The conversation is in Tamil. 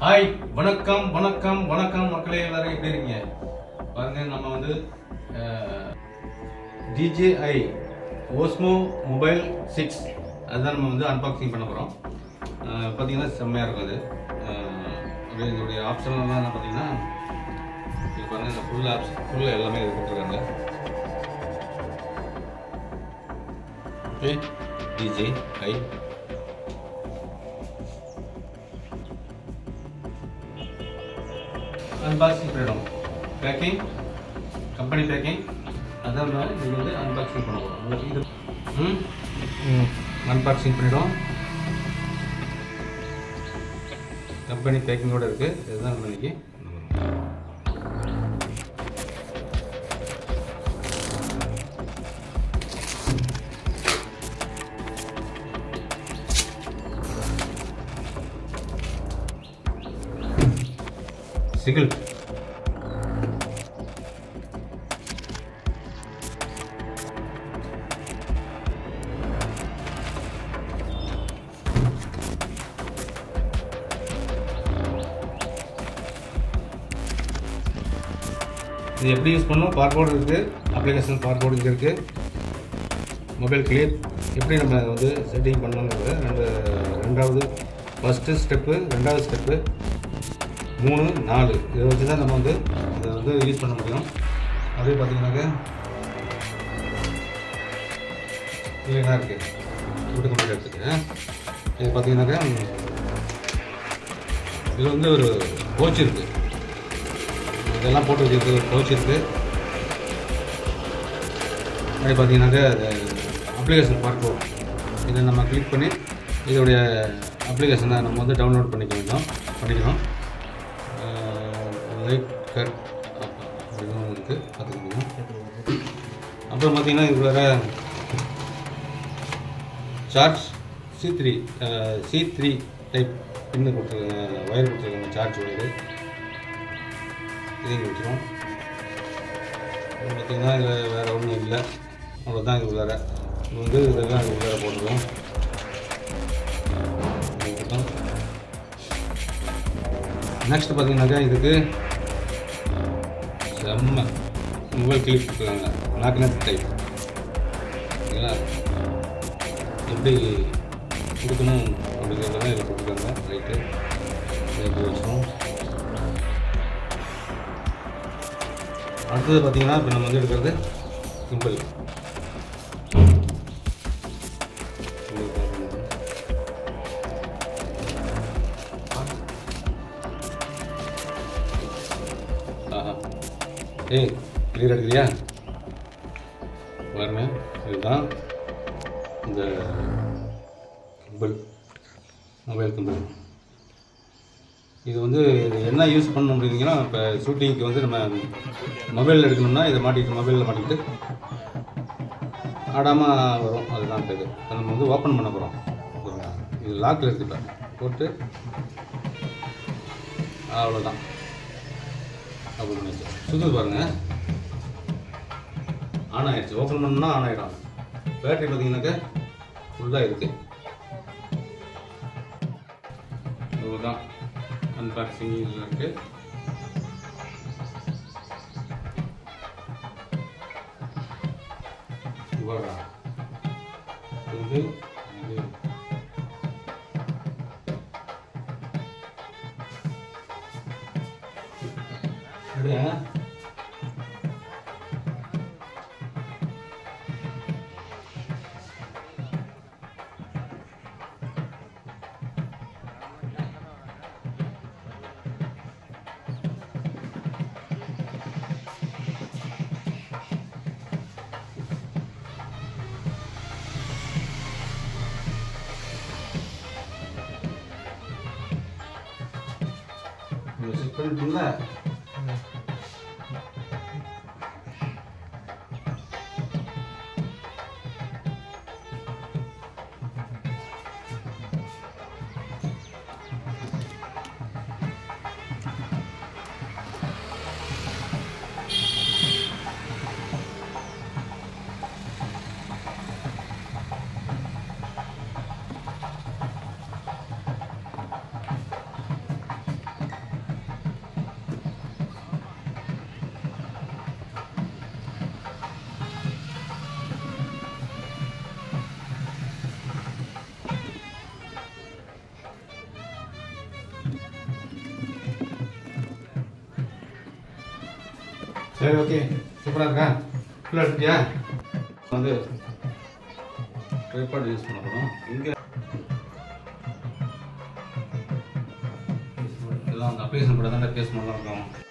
ஹாய் வணக்கம் வணக்கம் வணக்கம் மக்களே எல்லாரும் எப்படி இருக்கீங்க பாருங்க நம்ம வந்து டிஜேஐ ஓஸ்மோ மொபைல் சிக்ஸ் அதுதான் நம்ம வந்து அன்பாக்சிங் பண்ண போகிறோம் பார்த்தீங்கன்னா செம்மையாக இருக்கும் அது அஹ், அப்படியே இதோடைய ஆப்ஷன்லாம் பார்த்தீங்கன்னா இது பாருங்க இந்த ஃபுல் ஆப்ஷன் ஃபுல் எல்லாமே இது கொடுத்துருக்காங்க ஓகே டிஜே ஐ அன்பாக்சிங் பண்ணிடும் பேக்கிங் கம்பெனி பேக்கிங் அதான் இது வந்து அன்பாக்சிங் பண்ண போகிறோம் உங்களுக்கு இது ம் அன்பாக்சிங் பண்ணிடும் கம்பெனி பேக்கிங்கோட இருக்குது இதுதான் நம்ம இன்னைக்கு சிகிள் இது எப்படி யூஸ் பண்ணணும் பார்கோடு இருக்குது அப்ளிகேஷன் பார்கோடு இங்கே இருக்குது மொபைல் கிளியர் எப்படி நம்ம வந்து செட்டிங் பண்ணணுங்கிறது ரெண்டு ரெண்டாவது ஃபஸ்ட்டு ஸ்டெப்பு ரெண்டாவது ஸ்டெப்பு மூணு நாலு இதை வச்சு தான் நம்ம வந்து இதை வந்து யூஸ் பண்ண முடியும் அப்படியே பார்த்தீங்கன்னாக்க இதில் என்ன இருக்குது விட்டு கம்ப்ளீட் எடுத்துக்கு இது பார்த்தீங்கன்னாக்கா இதில் வந்து ஒரு கோச் இருக்குது இதெல்லாம் போட்டு வச்சுருக்கு ஒரு கோச் இருக்குது அப்படி பார்த்தீங்கன்னாக்கா அது அப்ளிகேஷன் பார்க்கணும் இதை நம்ம கிளிக் பண்ணி இதோடைய அப்ளிகேஷனை நம்ம வந்து டவுன்லோட் பண்ணிக்க வேண்டும் பண்ணிக்கணும் லைட் கட் அப்படின்னு இருக்குது பார்த்துக்கணும் அப்புறம் பார்த்தீங்கன்னா இது வேறு charge C three C three type pin கொடுத்துருக்காங்க ஒயர் கொடுத்துருக்காங்க சார்ஜ் ஒயரு இதையும் வச்சிடும் அப்புறம் பார்த்தீங்கன்னா இதில் வேறு ஒன்றும் இல்லை அவ்வளோதான் இது உள்ளார இது வந்து இதெல்லாம் இது உள்ளார போட்டுருவோம் நெக்ஸ்ட் பார்த்தீங்கன்னாக்கா இதுக்கு செம்ம மொபைல் கிளிப் கொடுத்துருக்காங்க மேக்னெட் டைப் சரிங்களா எப்படி கொடுக்கணும் அப்படிங்கிறத இதில் கொடுத்துருக்காங்க ரைட்டு ரைட்டு வச்சோம் அடுத்தது பார்த்தீங்கன்னா இப்போ நம்ம வந்து எடுக்கிறது சிம்பிள் ஆஹா ஏய் கிளியர் எடுக்கிறியா பாருங்க இதுதான் இந்த கிம்பிள் மொபைல் கிம்பிள் இது வந்து இது என்ன யூஸ் பண்ணணும் அப்படிங்கன்னா இப்போ ஷூட்டிங்க்கு வந்து நம்ம மொபைலில் எடுக்கணும்னா இதை மாட்டிக்கிட்டு மொபைலில் மாட்டிக்கிட்டு ஆடாமல் வரும் அதுதான் இப்போ இது அதை நம்ம வந்து ஓப்பன் பண்ண போகிறோம் இது லாக்கில் இருக்குது இப்போ போட்டு அவ்வளோதான் ஓப்பன் பண்ணியாச்சு சுத்து பாருங்க ஆன் ஆயிடுச்சு ஓப்பன் பண்ணோம்னா ஆன் ஆகிடும் பேட்டரி பார்த்தீங்கன்னாக்கா ஃபுல்லாக இருக்கு இவ்வளோதான் அன்பாக்சிங் இதில் இருக்கு இவ்வளோடா இது இது அப்படியா இது செக் பண்ணிட்டீங்களா சரி ஓகே சூப்பராக இருக்கா ஃபுல்லாக எடுத்தியா வந்து ட்ரைபாட் யூஸ் பண்ண போகிறோம் இங்கே இதெல்லாம் அந்த அப்ளிகேஷன் கூட தான் பேஸ் பண்ணலாம் இருக்கோம்